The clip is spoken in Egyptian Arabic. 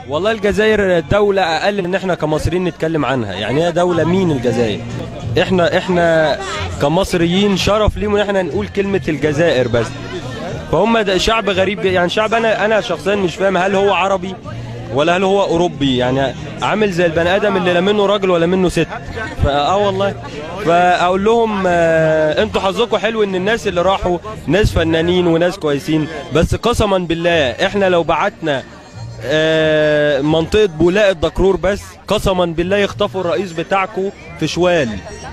والله الجزائر دولة أقل من إن إحنا كمصريين نتكلم عنها يعني هي دولة مين الجزائر إحنا إحنا كمصريين شرف ليهم إن إحنا نقول كلمة الجزائر بس فهم ده شعب غريب يعني شعب أنا أنا شخصيا مش فاهم هل هو عربي ولا هل هو أوروبي يعني عامل زي البني آدم اللي لا منه راجل ولا منه ست فأه والله فأقول لهم آه، أنتوا حظكم حلو إن الناس اللي راحوا ناس فنانين وناس كويسين بس قسما بالله إحنا لو بعتنا آه، منطقة بولاق الدكرور بس قسما بالله يخطفوا الرئيس بتاعكم في شوال